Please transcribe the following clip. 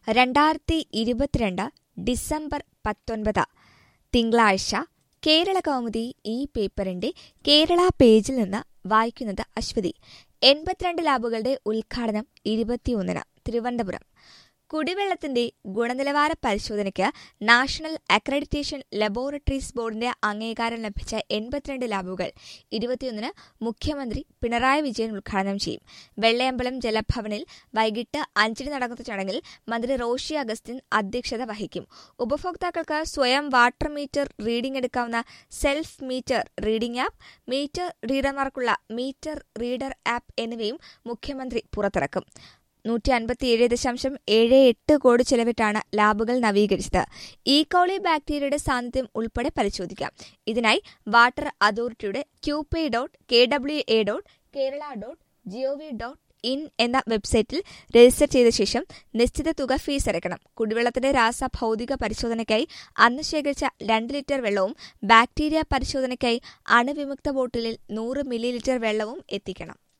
രണ്ടായിരത്തി ഇരുപത്തിരണ്ട് ഡിസംബർ പത്തൊൻപത് തിങ്കളാഴ്ച കേരള കൗമുദി ഈ പേപ്പറിന്റെ കേരള പേജിൽ നിന്ന് വായിക്കുന്നത് അശ്വതി എൺപത്തിരണ്ട് ലാബുകളുടെ ഉദ്ഘാടനം ഇരുപത്തിയൊന്നിന് തിരുവനന്തപുരം കുടിവെള്ളത്തിന്റെ ഗുണനിലവാര പരിശോധനയ്ക്ക് നാഷണൽ അക്രഡിറ്റേഷൻ ലബോറട്ടറീസ് ബോർഡിന്റെ അംഗീകാരം ലഭിച്ച എൺപത്തിരണ്ട് ലാബുകൾ ഇരുപത്തിയൊന്നിന് മുഖ്യമന്ത്രി പിണറായി വിജയൻ ഉദ്ഘാടനം ചെയ്യും വെള്ളയമ്പലം ജലഭവനിൽ വൈകിട്ട് അഞ്ചിന് നടക്കുന്ന ചടങ്ങിൽ മന്ത്രി റോഷി അഗസ്റ്റിൻ അധ്യക്ഷത വഹിക്കും ഉപഭോക്താക്കൾക്ക് സ്വയം വാട്ടർ മീറ്റർ റീഡിംഗ് എടുക്കാവുന്ന self meter reading app meter റീഡർമാർക്കുള്ള മീറ്റർ റീഡർ ആപ്പ് എന്നിവയും മുഖ്യമന്ത്രി പുറത്തിറക്കും നൂറ്റി അൻപത്തിയേഴ് ദശാംശം ഏഴ് എട്ട് കോടി ചെലവിട്ടാണ് ലാബുകൾ നവീകരിച്ചത് ഈ കോളി ബാക്ടീരിയയുടെ സാന്നിധ്യം ഉൾപ്പെടെ പരിശോധിക്കാം ഇതിനായി വാട്ടർ അതോറിറ്റിയുടെ QPay dot K W A dot Kerala dot G O V dot in എന്ന വെബ്സൈറ്റിൽ രജിസ്റ്റർ ചെയ്ത ശേഷം നിശ്ചിത തുക ഫീസ് അടയ്ക്കണം കുടിവെള്ളത്തിന്റെ രാസ ഭൗതിക പരിശോധനയ്ക്കായി അന്ന് ശേഖരിച്ച രണ്ട് ലിറ്റർ വെള്ളവും ബാക്ടീരിയ പരിശോധനയ്ക്കായി അണുവിമുക്ത ബോട്ടിലിൽ നൂറ് മില്ലി ലിറ്റർ വെള്ളവും എത്തിക്കണം